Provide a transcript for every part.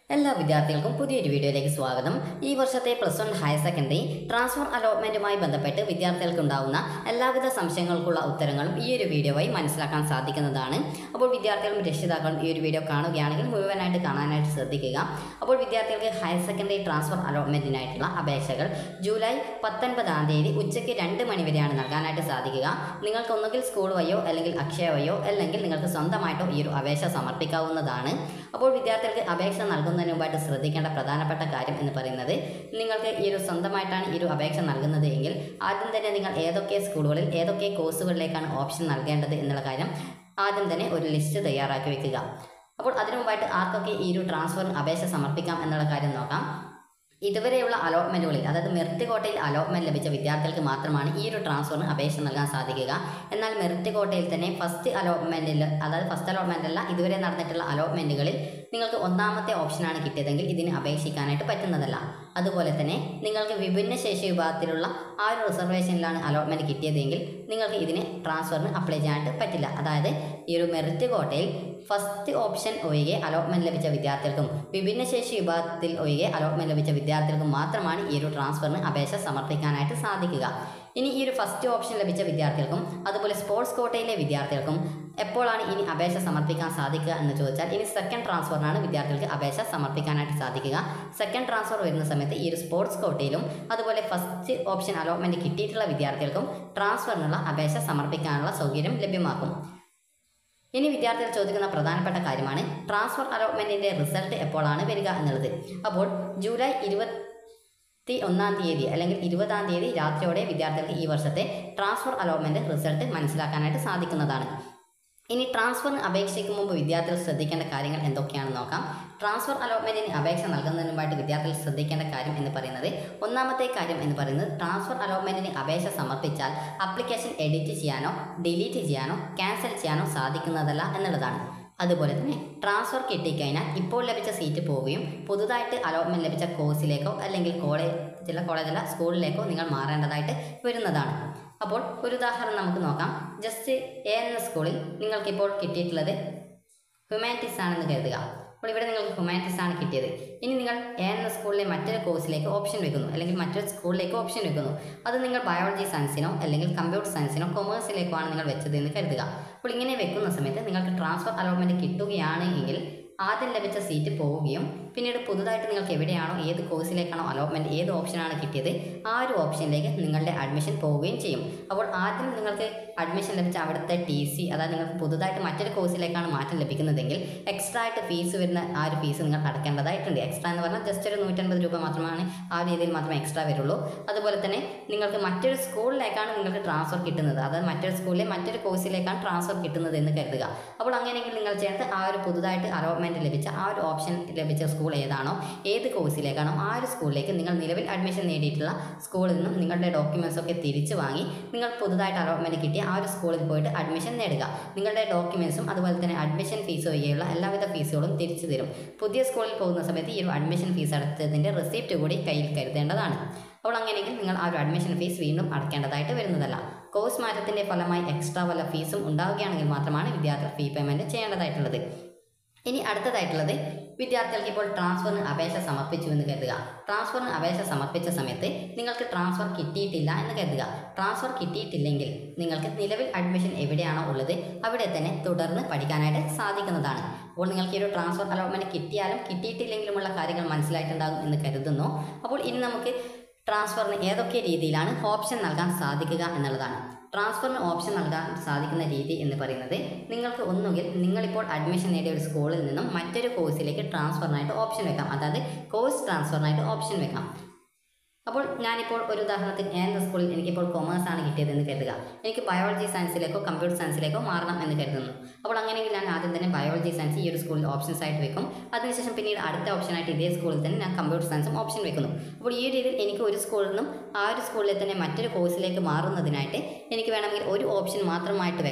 എല്ലാ വിദ്യാർത്ഥികൾക്കും പുതിയൊരു വീഡിയോയിലേക്ക് സ്വാഗതം ഈ വർഷത്തെ plus one higher secondary transfer അലോട്ട്മെന്റുമായി ബന്ധപ്പെട്ട് വിദ്യാർത്ഥികൾക്ക് ഉണ്ടാവുന്ന എല്ലാവിധ സംശയങ്ങൾക്കുള്ള ഉത്തരങ്ങളും ഈ ഒരു വീഡിയോ വഴി മനസ്സിലാക്കാൻ സാധിക്കുന്നതാണ് അപ്പോൾ വിദ്യാർത്ഥികളും രക്ഷിതാക്കളും ഈ ഒരു വീഡിയോ കാണുകയാണെങ്കിൽ മുഴുവനായിട്ട് കാണാനായിട്ട് ശ്രദ്ധിക്കുക അപ്പോൾ വിദ്യാർത്ഥികൾക്ക് ഹയർ സെക്കൻഡറി ട്രാൻസ്ഫർ അലോട്ട്മെന്റിനായിട്ടുള്ള അപേക്ഷകൾ ജൂലൈ പത്തൊൻപതാം തീയതി ഉച്ചയ്ക്ക് രണ്ട് മണി വരെയാണ് നൽകാനായിട്ട് സാധിക്കുക നിങ്ങൾക്ക് ഒന്നുകിൽ സ്കൂൾ വഴിയോ അല്ലെങ്കിൽ അക്ഷയ വഴിയോ അല്ലെങ്കിൽ നിങ്ങൾക്ക് സ്വന്തമായിട്ടോ ഈ ഒരു അപേക്ഷ സമർപ്പിക്കാവുന്നതാണ് അപ്പോൾ വിദ്യാർത്ഥികൾക്ക് അപേക്ഷ നൽകുന്നതിന് മുമ്പായിട്ട് ശ്രദ്ധിക്കേണ്ട പ്രധാനപ്പെട്ട കാര്യം എന്ന് പറയുന്നത് നിങ്ങൾക്ക് ഈ ഒരു സ്വന്തമായിട്ടാണ് ഈ ഒരു അപേക്ഷ നൽകുന്നത് എങ്കിൽ ആദ്യം തന്നെ നിങ്ങൾ ഏതൊക്കെ സ്കൂളുകളിൽ ഏതൊക്കെ കോഴ്സുകളിലേക്കാണ് ഓപ്ഷൻ നൽകേണ്ടത് എന്നുള്ള കാര്യം ആദ്യം തന്നെ ഒരു ലിസ്റ്റ് തയ്യാറാക്കി വെക്കുക അപ്പോൾ അതിനു മുമ്പായിട്ട് ആർക്കൊക്കെ ഈ ഒരു ട്രാൻസ്ഫറിന് അപേക്ഷ സമർപ്പിക്കാം എന്നുള്ള കാര്യം നോക്കാം ഇതുവരെയുള്ള അലോട്ട്മെൻറ്റുകളിൽ അതായത് മെറിറ്റ് കോട്ടയിൽ അലോട്ട്മെൻറ്റ് ലഭിച്ച വിദ്യാർത്ഥികൾക്ക് മാത്രമാണ് ഈ ഒരു ട്രാൻസ്ഫറിന് അപേക്ഷ നൽകാൻ സാധിക്കുക എന്നാൽ മെറിറ്റ് കോട്ടയിൽ തന്നെ ഫസ്റ്റ് അലോട്ട്മെൻറ്റിൽ അതായത് ഫസ്റ്റ് അലോട്ട്മെൻ്റ് അല്ല ഇതുവരെ നടന്നിട്ടുള്ള അലോട്ട്മെൻറ്റുകളിൽ നിങ്ങൾക്ക് ഒന്നാമത്തെ ഓപ്ഷനാണ് കിട്ടിയതെങ്കിൽ ഇതിന് അപേക്ഷിക്കാനായിട്ട് പറ്റുന്നതല്ല അതുപോലെ തന്നെ നിങ്ങൾക്ക് വിഭിന്ന ശേഷി വിഭാഗത്തിലുള്ള ആ ഒരു റിസർവേഷനിലാണ് അലോട്ട്മെൻറ്റ് കിട്ടിയതെങ്കിൽ നിങ്ങൾക്ക് ഇതിന് ട്രാൻസ്ഫറിന് അപ്ലൈ ചെയ്യാനായിട്ട് പറ്റില്ല അതായത് ഈ ഒരു മെറിറ്റ് കോട്ടയിൽ ഫസ്റ്റ് ഓപ്ഷൻ ഒഴികെ അലോട്ട്മെൻറ്റ് ലഭിച്ച വിദ്യാർത്ഥികൾക്കും വിഭിന്ന ശേഷി വിഭാഗത്തിൽ ഒഴികെ അലോട്ട്മെൻറ്റ് ലഭിച്ച വിദ്യാർത്ഥികൾക്കും മാത്രമാണ് ഈ ഒരു ട്രാൻസ്ഫറിന് അപേക്ഷ സമർപ്പിക്കാനായിട്ട് സാധിക്കുക ഇനി ഈ ഒരു ഫസ്റ്റ് ഓപ്ഷൻ ലഭിച്ച വിദ്യാർത്ഥികൾക്കും അതുപോലെ സ്പോർട്സ് കോട്ടയിലെ വിദ്യാർത്ഥികൾക്കും എപ്പോഴാണ് ഇനി അപേക്ഷ സമർപ്പിക്കാൻ സാധിക്കുക എന്ന് ചോദിച്ചാൽ ഇനി സെക്കൻഡ് ട്രാൻസ്ഫറിനാണ് വിദ്യാർത്ഥികൾക്ക് അപേക്ഷ സമർപ്പിക്കാനായിട്ട് സാധിക്കുക സെക്കൻഡ് ട്രാൻസ്ഫർ വരുന്ന സമയത്ത് ഈ ഒരു സ്പോർട്സ് കോട്ടയിലും അതുപോലെ ഫസ്റ്റ് ഓപ്ഷൻ അലോട്ട്മെൻറ്റ് കിട്ടിയിട്ടുള്ള വിദ്യാർത്ഥികൾക്കും ട്രാൻസ്ഫറിനുള്ള അപേക്ഷ സമർപ്പിക്കാനുള്ള സൗകര്യം ലഭ്യമാക്കും ഇനി വിദ്യാർത്ഥികൾ ചോദിക്കുന്ന പ്രധാനപ്പെട്ട കാര്യമാണ് ട്രാൻസ്ഫർ അലോട്ട്മെൻറ്റിൻ്റെ റിസൾട്ട് എപ്പോഴാണ് വരിക എന്നുള്ളത് അപ്പോൾ ജൂലൈ ഇരുപത്തി ഒന്നാം തീയതി അല്ലെങ്കിൽ ഇരുപതാം തീയതി രാത്രിയോടെ വിദ്യാർത്ഥികൾക്ക് ഈ വർഷത്തെ ട്രാൻസ്ഫർ അലോട്ട്മെൻറ്റ് റിസൾട്ട് മനസ്സിലാക്കാനായിട്ട് സാധിക്കുന്നതാണ് ഇനി ട്രാൻസ്ഫറിന് അപേക്ഷിക്കും മുമ്പ് വിദ്യാർത്ഥികൾ ശ്രദ്ധിക്കേണ്ട കാര്യങ്ങൾ എന്തൊക്കെയാണെന്ന് നോക്കാം ട്രാൻസ്ഫർ അലോട്ട്മെൻറ്റിന് അപേക്ഷ നൽകുന്നതിന് മുമ്പായിട്ട് വിദ്യാർത്ഥികൾ ശ്രദ്ധിക്കേണ്ട കാര്യം എന്ന് പറയുന്നത് ഒന്നാമത്തെ കാര്യം എന്ന് പറയുന്നത് ട്രാൻസ്ഫർ അലോട്ട്മെൻറ്റിന് അപേക്ഷ സമർപ്പിച്ചാൽ ആപ്ലിക്കേഷൻ എഡിറ്റ് ചെയ്യാനോ ഡിലീറ്റ് ചെയ്യാനോ ക്യാൻസൽ ചെയ്യാനോ സാധിക്കുന്നതല്ല എന്നുള്ളതാണ് അതുപോലെ തന്നെ ട്രാൻസ്ഫർ കിട്ടിക്കഴിഞ്ഞാൽ ഇപ്പോൾ ലഭിച്ച സീറ്റ് പോവുകയും പുതുതായിട്ട് അലോട്ട്മെൻറ്റ് ലഭിച്ച കോഴ്സിലേക്കോ അല്ലെങ്കിൽ കോളേജിലെ കോളേജിലെ സ്കൂളിലേക്കോ നിങ്ങൾ മാറേണ്ടതായിട്ട് വരുന്നതാണ് അപ്പോൾ ഒരു ഉദാഹരണം നമുക്ക് നോക്കാം ജസ്റ്റ് എ എന്ന സ്കൂളിൽ നിങ്ങൾക്കിപ്പോൾ കിട്ടിയിട്ടുള്ളത് ഹ്യൂമാനിറ്റീസ് ആണെന്ന് കരുതുക അപ്പോൾ ഇവിടെ നിങ്ങൾക്ക് ഹ്യൂമാനിറ്റീസ് ആണ് കിട്ടിയത് ഇനി നിങ്ങൾ എ എന്ന സ്കൂളിലെ മറ്റൊരു കോഴ്സിലേക്ക് ഓപ്ഷൻ വെക്കുന്നു അല്ലെങ്കിൽ മറ്റൊരു സ്കൂളിലേക്ക് ഓപ്ഷൻ വെക്കുന്നു അത് നിങ്ങൾ ബയോളജി സയൻസിനോ അല്ലെങ്കിൽ കമ്പ്യൂട്ടർ സയൻസിനോ കൊമേഴ്സിലേക്കോ ആണ് നിങ്ങൾ വെച്ചത് എന്ന് കരുതുക അപ്പോൾ ഇങ്ങനെ വെക്കുന്ന സമയത്ത് നിങ്ങൾക്ക് ട്രാൻസ്ഫർ അലോട്ട്മെൻറ്റ് കിട്ടുകയാണ് എങ്കിൽ ആദ്യം ലഭിച്ച സീറ്റ് പോവുകയും പിന്നീട് പുതുതായിട്ട് നിങ്ങൾക്ക് എവിടെയാണോ ഏത് കോഴ്സിലേക്കാണോ അലോട്ട്മെൻറ്റ് ഏത് ഓപ്ഷനാണ് കിട്ടിയത് ആ ഒരു ഓപ്ഷനിലേക്ക് നിങ്ങളുടെ അഡ്മിഷൻ പോവുകയും ചെയ്യും അപ്പോൾ ആദ്യം നിങ്ങൾക്ക് അഡ്മിഷൻ ലഭിച്ച അവിടുത്തെ ടി സി അതായത് നിങ്ങൾക്ക് പുതുതായിട്ട് മറ്റൊരു കോഴ്സിലേക്കാണ് മാറ്റം ലഭിക്കുന്നതെങ്കിൽ എക്സ്ട്രാ ആയിട്ട് ഫീസ് വരുന്ന ആ ഒരു ഫീസ് നിങ്ങൾ അടക്കേണ്ടതായിട്ടുണ്ട് എക്സ്ട്രാ എന്ന് പറഞ്ഞാൽ ജസ്റ്റ് ഒരു നൂറ്റൻപത് രൂപ മാത്രമാണ് ആ രീതിയിൽ മാത്രമേ എക്സ്ട്രാ വരുള്ളൂ അതുപോലെ തന്നെ നിങ്ങൾക്ക് മറ്റൊരു സ്കൂളിലേക്കാണ് നിങ്ങൾക്ക് ട്രാൻസ്ഫർ കിട്ടുന്നത് അതായത് മറ്റൊരു സ്കൂളിലെ മറ്റൊരു കോഴ്സിലേക്കാണ് ട്രാൻസ്ഫർ കിട്ടുന്നത് എന്ന് കരുതുക അപ്പോൾ അങ്ങനെയെങ്കിൽ നിങ്ങൾ ചെയ്യേണ്ടത് ആ ഒരു പുതുതായിട്ട് അലോട്ട്മെൻറ്റ് ലഭിച്ച ആ ഒരു ഓപ്ഷൻ ലഭിച്ച സ്കൂൾ ഏതാണോ ഏത് കോഴ്സിലേക്കാണോ ആ ഒരു സ്കൂളിലേക്ക് നിങ്ങൾ നിലവിൽ അഡ്മിഷൻ നേടിയിട്ടുള്ള സ്കൂളിൽ നിന്നും നിങ്ങളുടെ ഡോക്യുമെൻറ്റ്സ് ഒക്കെ തിരിച്ചു വാങ്ങി നിങ്ങൾ പുതുതായിട്ട് അലോട്ട്മെൻറ്റ് കിട്ടിയ ആ ഒരു സ്കൂളിൽ പോയിട്ട് അഡ്മിഷൻ നേടുക നിങ്ങളുടെ ഡോക്യുമെൻറ്റ്സും അതുപോലെ തന്നെ അഡ്മിഷൻ ഫീസ് ഒഴികെയുള്ള എല്ലാവിധ ഫീസുകളും തിരിച്ചു തരും പുതിയ സ്കൂളിൽ പോകുന്ന സമയത്ത് ഈ ഒരു അഡ്മിഷൻ ഫീസ് അടച്ചതിൻ്റെ റെസിപ്റ്റ് കൂടി കയ്യിൽ കരുതേണ്ടതാണ് അപ്പോൾ അങ്ങനെയെങ്കിൽ നിങ്ങൾ ആ ഒരു അഡ്മിഷൻ ഫീസ് വീണ്ടും അടക്കേണ്ടതായിട്ട് വരുന്നതല്ല കോഴ്സ് മാറ്റത്തിൻ്റെ ഫലമായി എക്സ്ട്രാ വല്ല ഫീസും ഉണ്ടാവുകയാണെങ്കിൽ മാത്രമാണ് വിദ്യാർത്ഥികൾ ഫീ പേയ്മെൻറ്റ് ചെയ്യേണ്ടതായിട്ടുള്ളത് ഇനി അടുത്തതായിട്ടുള്ളത് വിദ്യാർത്ഥികൾക്ക് ഇപ്പോൾ ട്രാൻസ്ഫറിന് അപേക്ഷ സമർപ്പിച്ചു എന്ന് കരുതുക ട്രാൻസ്ഫറിന് അപേക്ഷ സമർപ്പിച്ച സമയത്ത് നിങ്ങൾക്ക് ട്രാൻസ്ഫർ കിട്ടിയിട്ടില്ല എന്ന് കരുതുക ട്രാൻസ്ഫർ കിട്ടിയിട്ടില്ലെങ്കിൽ നിങ്ങൾക്ക് നിലവിൽ അഡ്മിഷൻ എവിടെയാണോ ഉള്ളത് അവിടെ തന്നെ തുടർന്ന് പഠിക്കാനായിട്ട് സാധിക്കുന്നതാണ് അപ്പോൾ നിങ്ങൾക്ക് ഈ ഒരു ട്രാൻസ്ഫർ അലോട്ട്മെൻറ്റ് കിട്ടിയാലും കിട്ടിയിട്ടില്ലെങ്കിലുമുള്ള കാര്യങ്ങൾ മനസ്സിലായിട്ടുണ്ടാകും എന്ന് കരുതുന്നു അപ്പോൾ ഇനി നമുക്ക് ട്രാൻസ്ഫറിന് ഏതൊക്കെ രീതിയിലാണ് ഓപ്ഷൻ നൽകാൻ സാധിക്കുക എന്നുള്ളതാണ് ട്രാൻസ്ഫറിന് ഓപ്ഷൻ നൽകാൻ സാധിക്കുന്ന രീതി എന്ന് പറയുന്നത് നിങ്ങൾക്ക് ഒന്നുകിൽ നിങ്ങളിപ്പോൾ അഡ്മിഷൻ നേടിയ ഒരു സ്കൂളിൽ നിന്നും മറ്റൊരു കോഴ്സിലേക്ക് ട്രാൻസ്ഫറിനായിട്ട് ഓപ്ഷൻ വെക്കാം അതായത് കോഴ്സ് ട്രാൻസ്ഫറിനായിട്ട് ഓപ്ഷൻ വെക്കാം അപ്പോൾ ഞാനിപ്പോൾ ഒരു ഉദാഹരണത്തിന് ഞാൻ എന്ന സ്കൂളിൽ എനിക്കിപ്പോൾ കൊമേഴ്സ് ആണ് കിട്ടിയതെന്ന് കരുതുക എനിക്ക് ബയോളജി സയൻസിലേക്കോ കമ്പ്യൂട്ടർ സയൻസിലേക്കോ മാറണം എന്ന് കരുതുന്നു അപ്പോൾ അങ്ങനെയെങ്കിൽ ഞാൻ ആദ്യം തന്നെ ബയോളജി സയൻസ് ഈ ഒരു സ്കൂളിൽ ഓപ്ഷൻസ് ആയിട്ട് വെക്കും അതിനുശേഷം പിന്നീട് അടുത്ത ഓപ്ഷനായിട്ട് ഇതേ സ്കൂളിൽ തന്നെ ഞാൻ കമ്പ്യൂട്ടർ സയൻസും ഓപ്ഷൻ വെക്കുന്നു അപ്പോൾ ഈ രീതിയിൽ എനിക്ക് ഒരു സ്കൂളിൽ നിന്നും ആ ഒരു സ്കൂളിൽ തന്നെ മറ്റൊരു കോഴ്സിലേക്ക് മാറുന്നതിനായിട്ട് എനിക്ക് വേണമെങ്കിൽ ഒരു ഓപ്ഷൻ മാത്രമായിട്ട് വെക്കാം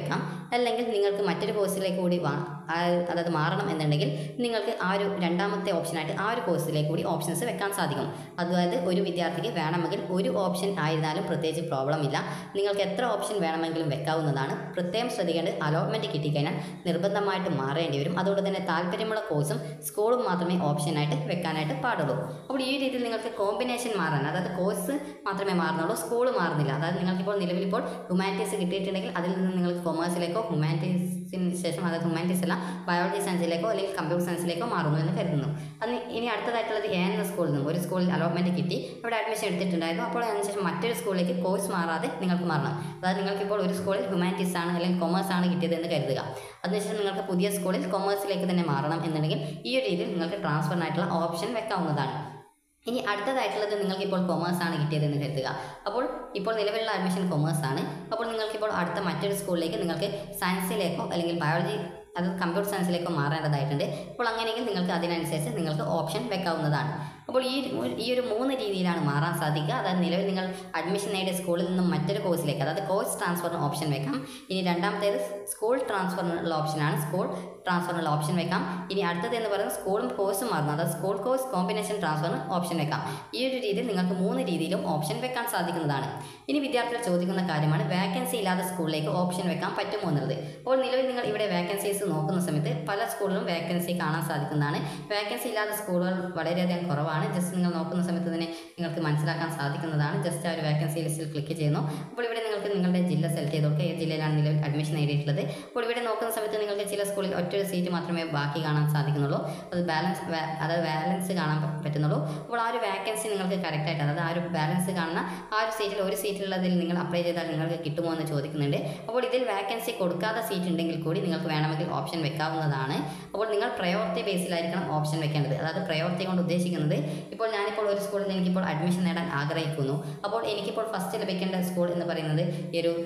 അല്ലെങ്കിൽ നിങ്ങൾക്ക് മറ്റൊരു കോഴ്സിലേക്ക് കൂടി വാ ആ- അതായത് മാറണം എന്നുണ്ടെങ്കിൽ നിങ്ങൾക്ക് ആ ഒരു രണ്ടാമത്തെ ഓപ്ഷനായിട്ട് ആ ഒരു കോഴ്സിലേക്ക് കൂടി ഓപ്ഷൻസ് വെക്കാൻ സാധിക്കും അതായത് ഒരു വിദ്യാർത്ഥിക്ക് വേണമെങ്കിൽ ഒരു ഓപ്ഷൻ ആയിരുന്നാലും പ്രത്യേകിച്ച് പ്രോബ്ലം ഇല്ല നിങ്ങൾക്ക് എത്ര ഓപ്ഷൻ വേണമെങ്കിലും വെക്കാവുന്നതാണ് പ്രത്യേകം ശ്രദ്ധിക്കേണ്ടത് അലോട്ട്മെൻറ്റ് കിട്ടിക്കഴിഞ്ഞാൽ നിർബന്ധമായിട്ട് മാറേണ്ടി വരും അതുകൊണ്ട് തന്നെ താല്പര്യമുള്ള കോഴ്സും സ്കൂളും മാത്രമേ ഓപ്ഷനായിട്ട് വെക്കാനായിട്ട് പാടുള്ളൂ അപ്പോൾ ഈ രീതിയിൽ നിങ്ങൾക്ക് കോമ്പിനേഷൻ മാറാൻ അതായത് കോഴ്സ് മാത്രമേ മാറുന്നുള്ളൂ സ്കൂൾ മാറുന്നില്ല അതായത് നിങ്ങൾക്കിപ്പോൾ നിലവിലിപ്പോൾ ഹ്യൂമാനിറ്റീസ് കിട്ടിയിട്ടുണ്ടെങ്കിൽ അതിൽ നിന്ന് നിങ്ങൾക്ക് കൊമേഴ്സിലേക്കോ ഹ്യൂമാനിറ്റീസിന് ശേഷം അതായത് ഹ്യൂമാനിറ്റീസ് അല്ല ബയോളജി സയൻസിലേക്കോ അല്ലെങ്കിൽ കമ്പ്യൂട്ടർ സയൻസിലേക്കോ മാറുന്നു എന്ന് കരുതുന്നു അന്ന് ഇനി അടുത്തതായിട്ടുള്ളത് എ എന്ന സ്കൂളിൽ നിന്നും ഒരു സ്കൂളിൽ അലോട്ട്മെൻറ്റ് കിട്ടി അവിടെ അഡ്മിഷൻ എടുത്തിട്ടുണ്ടായിരുന്നു അപ്പോൾ അതിനുശേഷം മറ്റൊരു സ്കൂളിലേക്ക് കോഴ്സ് മാറാതെ നിങ്ങൾക്ക് മാറണം അതായത് നിങ്ങൾക്കിപ്പോൾ ഒരു സ്കൂളിൽ ഹ്യൂമാനിറ്റീസ് ആണ് അല്ലെങ്കിൽ കൊമേഴ്സ് ആണ് കിട്ടിയത് എന്ന് കരുതുക അതിനുശേഷം നിങ്ങൾക്ക് പുതിയ സ്കൂളിൽ കൊമേഴ്സിലേക്ക് തന്നെ മാറണം എന്നുണ്ടെങ്കിൽ ഈ ഒരു രീതിയിൽ നിങ്ങൾക്ക് ട്രാൻസ്ഫറിനായിട്ടുള്ള ഓപ്ഷൻ വെക്കാവുന്നതാണ് ഇനി അടുത്തതായിട്ടുള്ളത് നിങ്ങൾക്ക് ഇപ്പോൾ കൊമേഴ്സ് ആണ് കിട്ടിയതെന്ന് കരുതുക അപ്പോൾ ഇപ്പോൾ നിലവിലുള്ള അഡ്മിഷൻ കൊമേഴ്സ് ആണ് അപ്പോൾ നിങ്ങൾക്കിപ്പോൾ അടുത്ത മറ്റൊരു സ്കൂളിലേക്ക് നിങ്ങൾക്ക് സയൻസിലേക്കോ അല്ലെങ്കിൽ ബയോളജി അത് കമ്പ്യൂട്ടർ സയൻസിലേക്കോ മാറേണ്ടതായിട്ടുണ്ട് അപ്പോൾ അങ്ങനെയെങ്കിൽ നിങ്ങൾക്ക് അതിനനുസരിച്ച് നിങ്ങൾക്ക് ഓപ്ഷൻ വെക്കാവുന്നതാണ് അപ്പോൾ ഈ ഈ ഒരു മൂന്ന് രീതിയിലാണ് മാറാൻ സാധിക്കുക അതായത് നിലവിൽ നിങ്ങൾ അഡ്മിഷൻ നേടിയ സ്കൂളിൽ നിന്നും മറ്റൊരു കോഴ്സിലേക്ക് അതായത് കോഴ്സ് ട്രാൻസ്ഫറിന് ഓപ്ഷൻ വെക്കാം ഇനി രണ്ടാമത്തേത് സ്കൂൾ ട്രാൻസ്ഫറിനുള്ള ഓപ്ഷനാണ് സ്കൂൾ ട്രാൻസ്ഫറിനുള്ള ഓപ്ഷൻ വെക്കാം ഇനി അടുത്തത് എന്ന് പറയുന്നത് സ്കൂളും കോഴ്സും മാറുന്നു അതായത് സ്കൂൾ കോഴ്സ് കോമ്പിനേഷൻ ട്രാൻസ്ഫറിന് ഓപ്ഷൻ വെക്കാം ഈ ഒരു രീതിയിൽ നിങ്ങൾക്ക് മൂന്ന് രീതിയിലും ഓപ്ഷൻ വെക്കാൻ സാധിക്കുന്നതാണ് ഇനി വിദ്യാർത്ഥികൾ ചോദിക്കുന്ന കാര്യമാണ് വേക്കൻസി ഇല്ലാത്ത സ്കൂളിലേക്ക് ഓപ്ഷൻ വെക്കാൻ പറ്റുമോ എന്നുള്ളത് അപ്പോൾ നിലവിൽ നിങ്ങൾ ഇവിടെ വേക്കൻസീസ് നോക്കുന്ന സമയത്ത് പല സ്കൂളിലും വേക്കൻസി കാണാൻ സാധിക്കുന്നതാണ് വേക്കൻസി ഇല്ലാത്ത സ്കൂളുകൾ വളരെയധികം കുറവാണ് ജസ്റ്റ് നിങ്ങൾ നോക്കുന്ന സമയത്ത് തന്നെ നിങ്ങൾക്ക് മനസ്സിലാക്കാൻ സാധിക്കുന്നതാണ് ജസ്റ്റ് ആ ഒരു വേക്കൻസി ലിസ്റ്റിൽ ക്ലിക്ക് ചെയ്യുന്നു അപ്പോൾ ഇവിടെ നിങ്ങൾക്ക് നിങ്ങളുടെ ജില്ല സെലക്ട് ചെയ്ത് കൊടുക്കുക ഏത് ജില്ലയിലാണ് നിലവിൽ അഡ്മിഷൻ നേടിയിട്ടുള്ളത് അപ്പോൾ ഇവിടെ നോക്കുന്ന സമയത്ത് നിങ്ങൾക്ക് ചില സ്കൂളിൽ ഒറ്റൊരു സീറ്റ് മാത്രമേ ബാക്കി കാണാൻ സാധിക്കുന്നുള്ളൂ അത് ബാലൻസ് അതായത് ബാലൻസ് കാണാൻ പ- പറ്റുന്നുള്ളൂ അപ്പോൾ ആ ഒരു വേക്കൻസി നിങ്ങൾക്ക് കറക്റ്റായിട്ട് അതായത് ആ ഒരു ബാലൻസ് കാണുന്ന ആ ഒരു സീറ്റിൽ ഒരു സീറ്റുള്ളതിൽ നിങ്ങൾ അപ്ലൈ ചെയ്താൽ നിങ്ങൾക്ക് കിട്ടുമോ എന്ന് ചോദിക്കുന്നുണ്ട് അപ്പോൾ ഇതിൽ വേക്കൻസി കൊടുക്കാത്ത സീറ്റ് ഉണ്ടെങ്കിൽ കൂടി നിങ്ങൾക്ക് വേണമെങ്കിൽ ഓപ്ഷൻ വെക്കാവുന്നതാണ് അപ്പോൾ നിങ്ങൾ പ്രയോറിറ്റി ബേസിലായിരിക്കണം ഓപ്ഷൻ വെക്കേണ്ടത് അതായത് പ്രയോറിറ്റി കൊണ്ട് ഉദ്ദേശിക്കുന്നത് ഇപ്പോൾ ഞാനിപ്പോൾ ഒരു സ്കൂളിൽ എനിക്കിപ്പോൾ അഡ്മിഷൻ നേടാൻ ആഗ്രഹിക്കുന്നു അപ്പോൾ എനിക്കിപ്പോൾ ഫസ്റ്റ് ലഭിക്കേണ്ട സ്കൂൾ എന്ന് പറയുന്നത് ഈ ഒരു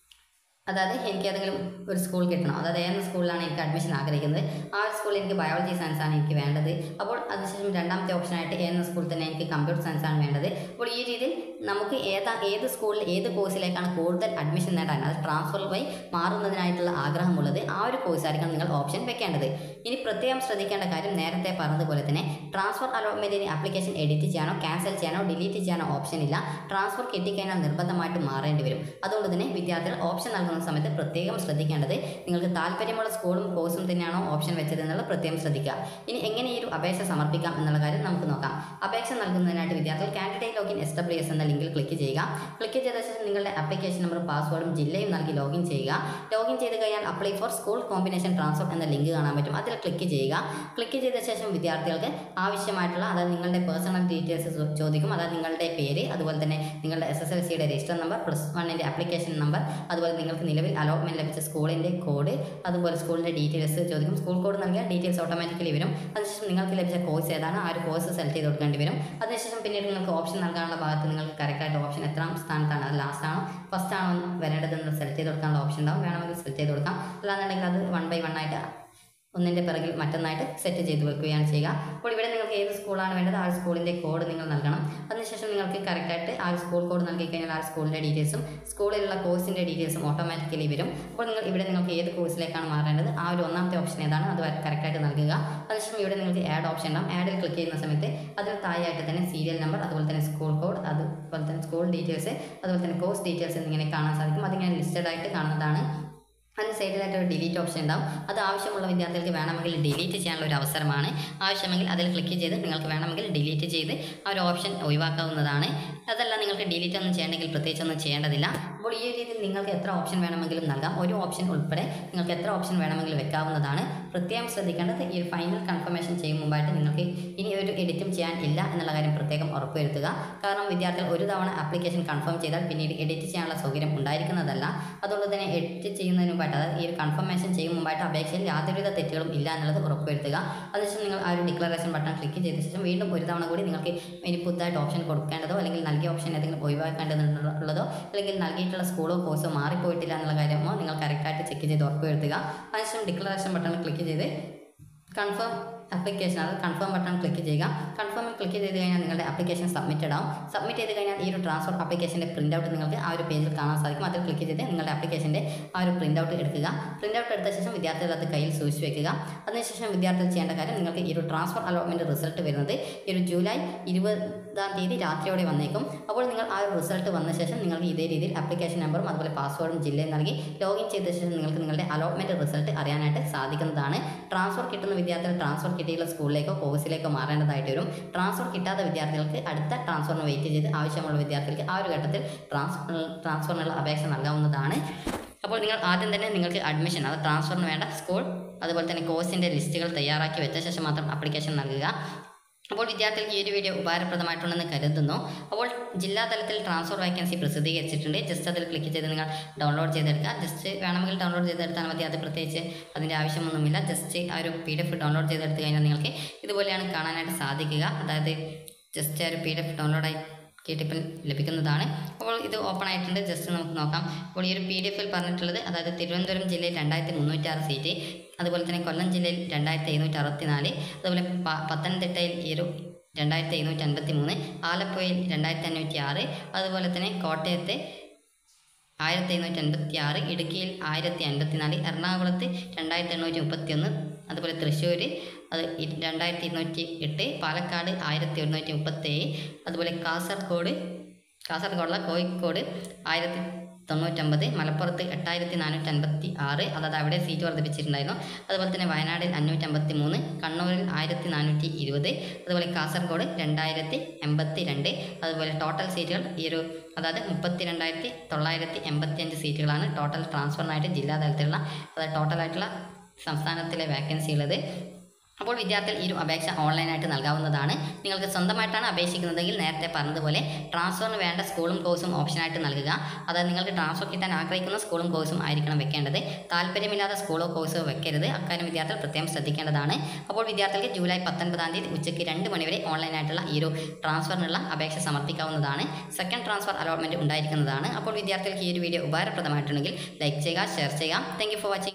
അതായത് എനിക്ക് ഏതെങ്കിലും ഒരു സ്കൂൾ കിട്ടണം അതായത് ഏത് സ്കൂളിലാണ് എനിക്ക് അഡ്മിഷൻ ആഗ്രഹിക്കുന്നത് ആ ഒരു സ്കൂളിൽ എനിക്ക് ബയോളജി സയൻസ് ആണ് എനിക്ക് വേണ്ടത് അപ്പോൾ അതിനുശേഷം രണ്ടാമത്തെ ഓപ്ഷനായിട്ട് ഏത് സ്കൂളിൽ തന്നെ എനിക്ക് കമ്പ്യൂട്ടർ സയൻസ് ആണ് വേണ്ടത് അപ്പോൾ ഈ രീതിയിൽ നമുക്ക് ഏതാ ഏത് സ്കൂളിൽ ഏത് കോഴ്സിലേക്കാണ് കൂടുതൽ അഡ്മിഷൻ നേടാൻ അത് ട്രാൻസ്ഫർ വഴി മാറുന്നതിനായിട്ടുള്ള ആഗ്രഹമുള്ളത് ആ ഒരു കോഴ്സായിരിക്കണം നിങ്ങൾ ഓപ്ഷൻ വെക്കേണ്ടത് ഇനി പ്രത്യേകം ശ്രദ്ധിക്കേണ്ട കാര്യം നേരത്തെ പറഞ്ഞതുപോലെ തന്നെ ട്രാൻസ്ഫർ അലോട്ട്മെൻറ്റിന് ആപ്ലിക്കേഷൻ എഡിറ്റ് ചെയ്യാനോ ക്യാൻസൽ ചെയ്യാനോ ഡിലീറ്റ് ചെയ്യാനോ ഓപ്ഷൻ ഇല്ല ട്രാൻസ്ഫർ കിട്ടിക്കഴിഞ്ഞാൽ നിർബന്ധമായിട്ട് മാറേണ്ടി വരും അതുകൊണ്ട് തന്നെ വിദ്യാർത്ഥികൾ ഓപ്ഷൻ നൽകുന്ന സമയത്ത് പ്രത്യേകം ശ്രദ്ധിക്കേണ്ടത് നിങ്ങൾക്ക് താല്പര്യമുള്ള സ്കൂളും കോഴ്സും തന്നെയാണോ ഓപ്ഷൻ വെച്ചത് എന്നുള്ള പ്രത്യേകം ശ്രദ്ധിക്കുക ഇനി എങ്ങനെ ഈ ഒരു അപേക്ഷ സമർപ്പിക്കാം എന്നുള്ള കാര്യം നമുക്ക് നോക്കാം അപേക്ഷ നൽകുന്നതിനായിട്ട് വിദ്യാർത്ഥികൾ candidate login S W S എന്ന ലിങ്കിൽ ക്ലിക്ക് ചെയ്യുക ക്ലിക്ക് ചെയ്ത ശേഷം നിങ്ങളുടെ ആപ്ലിക്കേഷൻ നമ്പറും പാസ്വേഡും ജില്ലയും നൽകി ലോഗിൻ ചെയ്യുക ലോഗിൻ ചെയ്ത് കഴിഞ്ഞാൽ apply for school combination transfer എന്ന ലിങ്ക് കാണാൻ പറ്റും അതിൽ ക്ലിക്ക് ചെയ്യുക ക്ലിക്ക് ചെയ്ത ശേഷം വിദ്യാർത്ഥികൾക്ക് ആവശ്യമായിട്ടുള്ള അതായത് നിങ്ങളുടെ പേഴ്സണൽ ഡീറ്റെയിൽസ് ചോദിക്കും അതായത് നിങ്ങളുടെ പേര് അതുപോലെ തന്നെ നിങ്ങളുടെ എസ് എസ് എൽ സിയുടെ രജിസ്റ്റർ നമ്പർ പ്ലസ് വണ്ണിൻ്റെ ആപ്ലിക്കേഷൻ നമ്പർ അതുപോലെ നിങ്ങൾക്ക് നിലവിൽ അലോട്ട്മെൻറ്റ് ലഭിച്ച സ്കൂളിൻ്റെ കോഡ് അതുപോലെ സ്കൂളിൻ്റെ ഡീറ്റെയിൽസ് ചോദിക്കും സ്കൂൾ കോഡ് നൽകിയാൽ ഡീറ്റെയിൽസ് ഓട്ടോമാറ്റിക്കലി വരും അതിനുശേഷം നിങ്ങൾക്ക് ലഭിച്ച കോഴ്സ് ഏതാണ് ആ ഒരു കോഴ്സ് സെലക്ട് ചെയ്ത് കൊടുക്കേണ്ടി വരും അതിനുശേഷം പിന്നീട് നിങ്ങൾക്ക് ഓപ്ഷൻ നൽകാനുള്ള ഭാഗത്ത് നിങ്ങൾക്ക് കറക്റ്റായിട്ട് ഓപ്ഷൻ എത്രാം സ്ഥാനത്താണ് അത് ലാസ്റ്റ് ആണോ ഫസ്റ്റ് ആണോ വരേണ്ടതെന്ന് സെലക്ട് ചെയ്ത് കൊടുക്കാനുള്ള ഓപ്ഷൻ ഉണ്ടാവും വേണമെങ്കിൽ സെലക്ട് ചെയ്ത് കൊടുക്കാം അല്ലാന്നുണ്ടെങ്കിൽ അത് വൺ ബൈ വൺ ആയിട്ട് ഒന്നിൻ്റെ പിറകിൽ മറ്റൊന്നായിട്ട് സെറ്റ് ചെയ്ത് വെക്കുകയാണ് ചെയ്യുക അപ്പോൾ ഇവിടെ നിങ്ങൾക്ക് ഏത് സ്കൂളാണ് വേണ്ടത് ആ ഒരു സ്കൂളിൻ്റെ കോഡ് നിങ്ങൾ നൽകണം അതിനുശേഷം നിങ്ങൾക്ക് കറക്റ്റായിട്ട് ആ ഒരു സ്കൂൾ കോഡ് നൽകി കഴിഞ്ഞാൽ ആ ഒരു സ്കൂളിൻ്റെ ഡീറ്റെയിൽസും സ്കൂളിലുള്ള കോഴ്സിൻ്റെ ഡീറ്റെയിൽസും ഓട്ടോമാറ്റിക്കലി വരും അപ്പോൾ നിങ്ങൾ ഇവിടെ നിങ്ങൾക്ക് ഏത് കോഴ്സിലേക്കാണ് മാറേണ്ടത് ആ ഒരു ഒന്നാമത്തെ ഓപ്ഷൻ ഏതാണ് അത് കറക്റ്റായിട്ട് നൽകുക അതിനുശേഷം ഇവിടെ നിങ്ങൾക്ക് ആഡ് ഓപ്ഷൻ ഉണ്ടാവും ആഡിൽ ക്ലിക്ക് ചെയ്യുന്ന സമയത്ത് അതിന് താഴെയായിട്ട് തന്നെ സീരിയൽ നമ്പർ അതുപോലെ തന്നെ സ്കൂൾ കോഡ് അതുപോലെ തന്നെ സ്കൂൾ ഡീറ്റെയിൽസ് അതുപോലെ തന്നെ കോഴ്സ് ഡീറ്റെയിൽസ് എന്നിങ്ങനെ കാണാൻ സാധിക്കും അതിങ്ങനെ ലിസ്റ്റഡ് ആയിട്ട് കാണുന്നതാണ് അതിന് സൈഡിലായിട്ട് ഒരു ഡിലീറ്റ് ഓപ്ഷൻ ഉണ്ടാവും അത് ആവശ്യമുള്ള വിദ്യാർത്ഥികൾക്ക് വേണമെങ്കിൽ ഡിലീറ്റ് ചെയ്യാനുള്ള ഒരു അവസരമാണ് ആവശ്യമെങ്കിൽ അതിൽ ക്ലിക്ക് ചെയ്ത് നിങ്ങൾക്ക് വേണമെങ്കിൽ ഡിലീറ്റ് ചെയ്ത് ആ ഒരു ഓപ്ഷൻ ഒഴിവാക്കാവുന്നതാണ് അതല്ല നിങ്ങൾക്ക് ഡിലീറ്റ് ഒന്നും ചെയ്യണമെങ്കിൽ പ്രത്യേകിച്ച് ഒന്നും ചെയ്യേണ്ടതില്ല അപ്പോൾ ഈ രീതിയിൽ നിങ്ങൾക്ക് എത്ര ഓപ്ഷൻ വേണമെങ്കിലും നൽകാം ഒരു ഓപ്ഷൻ ഉൾപ്പെടെ നിങ്ങൾക്ക് എത്ര ഓപ്ഷൻ വേണമെങ്കിലും വെക്കാവുന്നതാണ് പ്രത്യേകം ശ്രദ്ധിക്കേണ്ടത് ഈ ഒരു ഫൈനൽ കൺഫർമേഷൻ ചെയ്യും മുമ്പായിട്ട് നിങ്ങൾക്ക് ഇനി ഒരു എഡിറ്റും ചെയ്യാൻ ഇല്ല എന്നുള്ള കാര്യം പ്രത്യേകം ഉറപ്പുവരുത്തുക കാരണം വിദ്യാർത്ഥികൾ ഒരു തവണ ആപ്ലിക്കേഷൻ കൺഫേം ചെയ്താൽ പിന്നീട് എഡിറ്റ് ചെയ്യാനുള്ള സൗകര്യം ഉണ്ടായിരിക്കുന്നതല്ല അതുകൊണ്ട് തന്നെ എഡിറ്റ് ചെയ്യുന്നതിന് മുമ്പായിട്ട് അതായത് ഈ ഒരു കൺഫർമേഷൻ ചെയ്യും മുമ്പായിട്ട് അപേക്ഷയിൽ യാതൊരുവിധ തെറ്റുകളും ഇല്ല എന്നുള്ളത് ഉറപ്പുവരുത്തുക അതിനുശേഷം നിങ്ങൾ ആ ഒരു ഡിക്ലറേഷൻ ബട്ടൺ ക്ലിക്ക് ചെയ്ത ശേഷം വീണ്ടും ഒരു തവണ കൂടി നിങ്ങൾക്ക് ഇനി പുതുതായിട്ട് ഓപ്ഷൻ കൊടുക്കേണ്ടതോ അല്ലെങ്കിൽ നൽകിയ ഓപ്ഷൻ ഏതെങ്കിലും ഒഴിവാക്കേണ്ടതുള്ളതോ അല്ലെങ്കിൽ നൽകിയിട്ടുള്ള സ്കൂളോ കോഴ്സോ മാറിപ്പോയിട്ടില്ല എന്നുള്ള കാര്യമോ നിങ്ങൾ കറക്റ്റായിട്ട് ചെക്ക് ചെയ്ത് ഉറപ്പുവരുത്തുക അതിനുശേഷം ഡിക്ലറേഷൻ ബട്ടൺ ക്ലിക്ക് ചെയ്ത് കൺഫേം ആപ്ലിക്കേഷൻ അത് കൺഫേം ബട്ടൺ ക്ലിക്ക് ചെയ്യുക കൺഫേമിൽ ക്ലിക്ക് ചെയ്ത് കഴിഞ്ഞാൽ നിങ്ങളുടെ ആപ്ലിക്കേഷൻ സബ്മിറ്റഡ് ആവും സബ്മിറ്റ് ചെയ്ത് കഴിഞ്ഞാൽ ഈ ഒരു ട്രാൻസ്ഫർ ആപ്ലിക്കേഷൻ്റെ പ്രിൻ്റ് ഔട്ട് നിങ്ങൾക്ക് ആ ഒരു പേജിൽ കാണാൻ സാധിക്കും അതിൽ ക്ലിക്ക് ചെയ്ത് നിങ്ങളുടെ ആപ്ലിക്കേഷൻ്റെ ആ ഒരു പ്രിൻ്റ് ഔട്ട് എടുക്കുക പ്രിൻ്റ് ഔട്ട് എടുത്ത ശേഷം വിദ്യാർത്ഥികൾ അത് കയ്യിൽ സൂക്ഷിച്ച് വെക്കുക അതിനുശേഷം വിദ്യാർത്ഥികൾ ചെയ്യേണ്ട കാര്യം നിങ്ങൾക്ക് ഈ ഒരു ട്രാൻസ്ഫർ അലോട്ട്മെൻറ്റ് റിസൾട്ട് വരുന്നത് ഈ ഒരു ജൂലൈ ഇരുപതാം തീയതി രാത്രിയോടെ വന്നേക്കും അപ്പോൾ നിങ്ങൾ ആ ഒരു റിസൾട്ട് വന്ന ശേഷം നിങ്ങൾക്ക് ഇതേ രീതിയിൽ ആപ്ലിക്കേഷൻ നമ്പറും അതുപോലെ പാസ്വേഡും ജില്ലയും നൽകി ലോഗിൻ ചെയ്ത ശേഷം നിങ്ങൾക്ക് നിങ്ങളുടെ അലോട്ട്മെൻറ്റ് റിസൾട്ട് അറിയാനായിട്ട് സാധിക്കുന്നതാണ് ട്രാൻസ്ഫർ കിട്ടുന്ന വിദ്യാർത്ഥികൾ ട്രാൻസ്ഫർ കിട്ടിയുള്ള സ്കൂളിലേക്കോ കോഴ്സിലേക്കോ മാറേണ്ടതായിട്ട് വരും ട്രാൻസ്ഫർ കിട്ടാത്ത വിദ്യാർത്ഥികൾക്ക് അടുത്ത ട്രാൻസ്ഫറിന് വെയിറ്റ് ചെയ്ത് ആവശ്യമുള്ള വിദ്യാർത്ഥികൾക്ക് ആ ഒരു ഘട്ടത്തിൽ ട്രാൻസ്ഫർ ട്രാൻസ്ഫറിനുള്ള അപേക്ഷ നൽകാവുന്നതാണ് അപ്പോൾ നിങ്ങൾ ആദ്യം തന്നെ നിങ്ങൾക്ക് അഡ്മിഷൻ അത് ട്രാൻസ്ഫറിന് വേണ്ട സ്കൂൾ അതുപോലെ തന്നെ കോഴ്സിൻ്റെ ലിസ്റ്റുകൾ തയ്യാറാക്കി വെച്ച ശേഷം മാത്രം ആപ്ലിക്കേഷൻ നൽകുക അപ്പോൾ വിദ്യാർത്ഥികൾക്ക് ഈ ഒരു വീഡിയോ ഉപകാരപ്രദമായിട്ടുണ്ടെന്ന് കരുതുന്നു അപ്പോൾ ജില്ലാ തലത്തിൽ ട്രാൻസ്ഫർ വേക്കൻസി പ്രസിദ്ധീകരിച്ചിട്ടുണ്ട് ജസ്റ്റ് അതിൽ ക്ലിക്ക് ചെയ്ത് നിങ്ങൾ ഡൗൺലോഡ് ചെയ്തെടുക്കുക ജസ്റ്റ് വേണമെങ്കിൽ ഡൗൺലോഡ് ചെയ്തെടുത്താൽ മതി അത് പ്രത്യേകിച്ച് അതിൻ്റെ ആവശ്യമൊന്നുമില്ല ജസ്റ്റ് ആ ഒരു പി ഡി എഫ് ഡൗൺലോഡ് ചെയ്തെടുത്ത് കഴിഞ്ഞാൽ നിങ്ങൾക്ക് ഇതുപോലെയാണ് കാണാനായിട്ട് സാധിക്കുക അതായത് ജസ്റ്റ് ആ ഒരു പി ഡി എഫ് ഡൗൺലോഡായി കേട്ടിപ്പിൽ ലഭിക്കുന്നതാണ് അപ്പോൾ ഇത് ഓപ്പൺ ആയിട്ടുണ്ട് ജസ്റ്റ് നമുക്ക് നോക്കാം അപ്പോൾ ഈ ഒരു പി ഡി എഫിൽ പറഞ്ഞിട്ടുള്ളത് അതായത് തിരുവനന്തപുരം ജില്ലയിൽ രണ്ടായിരത്തി മുന്നൂറ്റാറ് സീറ്റ് അതുപോലെ തന്നെ കൊല്ലം ജില്ലയിൽ രണ്ടായിരത്തി എഴുന്നൂറ്റി അറുപത്തി നാല് അതുപോലെ പ- പത്തനംതിട്ടയിൽ ഈ ഒരു രണ്ടായിരത്തി എഴുന്നൂറ്റി അൻപത്തി മൂന്ന് ആലപ്പുഴയിൽ രണ്ടായിരത്തി അഞ്ഞൂറ്റി ആറ് അതുപോലെ തന്നെ കോട്ടയത്ത് ആയിരത്തി എഴുന്നൂറ്റി അൻപത്തി ആറ് ഇടുക്കിയിൽ ആയിരത്തി അൻപത്തി നാല് എറണാകുളത്ത് രണ്ടായിരത്തി എണ്ണൂറ്റി മുപ്പത്തി ഒന്ന് അതുപോലെ തൃശ്ശൂർ അത് ഇ- രണ്ടായിരത്തി ഇരുന്നൂറ്റി എട്ട് പാലക്കാട് ആയിരത്തി എഴുന്നൂറ്റി മുപ്പത്തേഴ് അതുപോലെ കാസർഗോഡ് കാസർഗോഡുള്ള കോഴിക്കോട് ആയിരത്തി തൊണ്ണൂറ്റൊമ്പത് മലപ്പുറത്ത് എട്ടായിരത്തി നാനൂറ്റി അൻപത്തി ആറ് അതായത് അവിടെ സീറ്റ് വർദ്ധിപ്പിച്ചിട്ടുണ്ടായിരുന്നു അതുപോലെ തന്നെ വയനാടിൽ അഞ്ഞൂറ്റമ്പത്തി മൂന്ന് കണ്ണൂരിൽ ആയിരത്തി നാനൂറ്റി ഇരുപത് അതുപോലെ കാസർഗോഡ് രണ്ടായിരത്തി എൺപത്തി രണ്ട് അതുപോലെ ടോട്ടൽ സീറ്റുകൾ ഈ ഒരു അതായത് മുപ്പത്തി രണ്ടായിരത്തി തൊള്ളായിരത്തി എൺപത്തി അഞ്ച് സീറ്റുകളാണ് ടോട്ടൽ ട്രാൻസ്ഫറിനായിട്ട് ജില്ലാ തലത്തിലുള്ള അതായത് ടോട്ടലായിട്ടുള്ള സംസ്ഥാനത്തിലെ വാക്കൻസി ഉള്ളത് അപ്പോൾ വിദ്യാർത്ഥികൾ ഈ ഒരു അപേക്ഷ ഓൺലൈനായിട്ട് നൽകാവുന്നതാണ് നിങ്ങൾക്ക് സ്വന്തമായിട്ടാണ് അപേക്ഷിക്കുന്നതെങ്കിൽ നേരത്തെ പറഞ്ഞതുപോലെ ട്രാൻസ്ഫറിന് വേണ്ട സ്കൂളും കോഴ്സും ഓപ്ഷനായിട്ട് നൽകുക അതായത് നിങ്ങൾക്ക് ട്രാൻസ്ഫർ കിട്ടാൻ ആഗ്രഹിക്കുന്ന സ്കൂളും കോഴ്സും ആയിരിക്കണം വെക്കേണ്ടത് താല്പര്യമില്ലാത്ത സ്കൂളോ കോഴ്സോ വെക്കരുത് അക്കാര്യം വിദ്യാർത്ഥികൾ പ്രത്യേകം ശ്രദ്ധിക്കേണ്ടതാണ് അപ്പോൾ വിദ്യാർത്ഥികൾക്ക് ജൂലൈ പത്തൊൻപതാം തീയതി ഉച്ചയ്ക്ക് രണ്ട് മണിവരെ ഓൺലൈനായിട്ടുള്ള ഈ ഒരു ട്രാൻസ്ഫറിനുള്ള അപേക്ഷ സമർപ്പിക്കാവുന്നതാണ് സെക്കൻഡ് ട്രാൻസ്ഫർ അലോട്ട്മെൻറ്റ് ഉണ്ടായിരിക്കുന്നതാണ് അപ്പോൾ വിദ്യാർത്ഥികൾക്ക് ഈ ഒരു വീഡിയോ ഉപകാരപ്രദമായിട്ടുണ്ടെങ്കിൽ ലൈക്ക് ചെയ്യുക ഷെയർ ചെയ്യുക താങ്ക് ഫോർ വാച്ചിങ്